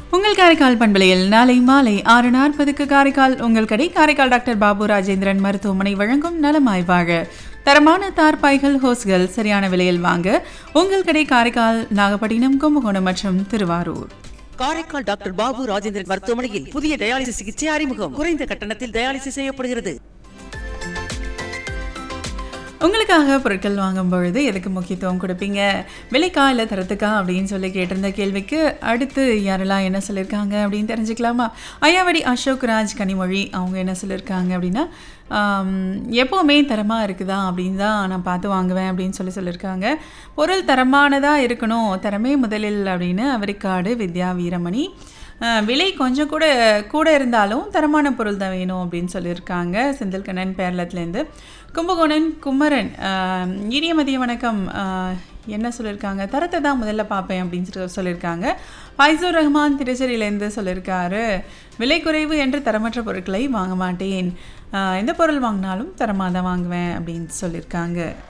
உங்கள் காரைக்கால் பண்பலையில் நாளை மாலை ஆறு நாற்பதுக்கு காரைக்கால் உங்கள் கடை காரைக்கால் டாக்டர் பாபு ராஜேந்திரன் மருத்துவமனை வழங்கும் நலமாய் வாழ தரமான தார்பாய்கள் ஹோஸ்கள் சரியான விலையில் வாங்க உங்கள் கடை காரைக்கால் நாகப்பட்டினம் கும்பகோணம் மற்றும் திருவாரூர் காரைக்கால் டாக்டர் பாபு ராஜேந்திரன் மருத்துவமனையில் புதிய டயாலிசிஸ் சிகிச்சை அறிமுகம் குறைந்த கட்டணத்தில் டயாலிசிஸ் செய்யப்படுகிறது உங்களுக்காக பொருட்கள் வாங்கும் பொழுது எதுக்கு முக்கியத்துவம் கொடுப்பீங்க விலைக்கா இல்லை தரத்துக்கா அப்படின்னு சொல்லி கேட்டிருந்த கேள்விக்கு அடுத்து யாரெல்லாம் என்ன சொல்லியிருக்காங்க அப்படின்னு தெரிஞ்சுக்கலாமா ஐயாவடி அசோக் ராஜ் கனிமொழி அவங்க என்ன சொல்லியிருக்காங்க அப்படின்னா ஆம், எப்போவுமே தரமாக இருக்குதா அப்படின்னு தான் நான் பார்த்து வாங்குவேன் அப்படின்னு சொல்லி சொல்லியிருக்காங்க பொருள் தரமானதாக இருக்கணும் தரமே முதலில் அப்படின்னு அவரிக்காடு வித்யா வீரமணி அஹ், விலை கொஞ்சம் கூட கூட இருந்தாலும் தரமான பொருள் தான் வேணும் அப்படின்னு சொல்லியிருக்காங்க செந்தில்கண்ணன் பேரளத்துலேருந்து கும்பகோணன் குமரன் அஹ், இனிய மதிய வணக்கம் அஹ், என்ன சொல்லியிருக்காங்க தரத்தை தான் முதல்ல பார்ப்பேன் அப்படின்னு சொல்லி சொல்லியிருக்காங்க ஃபைசூர் ரஹ்மான் திருச்சேரியிலேருந்து சொல்லியிருக்காரு விலை குறைவு என்று தரமற்ற பொருட்களை வாங்க மாட்டேன் அஹ், எந்த பொருள் வாங்கினாலும் தரமாக தான் வாங்குவேன் அப்படின்னு சொல்லியிருக்காங்க